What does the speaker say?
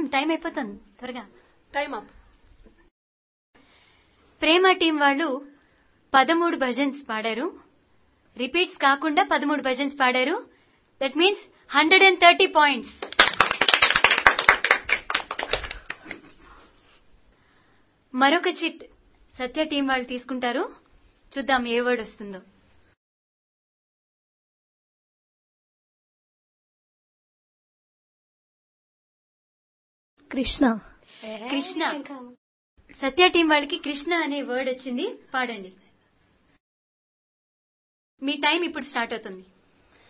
time అయిపోతుంది త్వరగా time up ప్రేమ team వాళ్ళు పదమూడు భజన్స్ పాడారు రిపీట్స్ కాకుండా పదమూడు భజన్స్ పాడారు that means hundred and thirty points మరొక చిట్ సత్య టీం వాళ్ళు తీసుకుంటారు చూద్దాం ఏ వర్డ్ వస్తుందో కృష్ణ కృష్ణ సత్య టీం వాళ్ళకి కృష్ణ అనే వర్డ్ వచ్చింది పాడండి మీ టైం ఇప్పుడు స్టార్ట్ అవుతుంది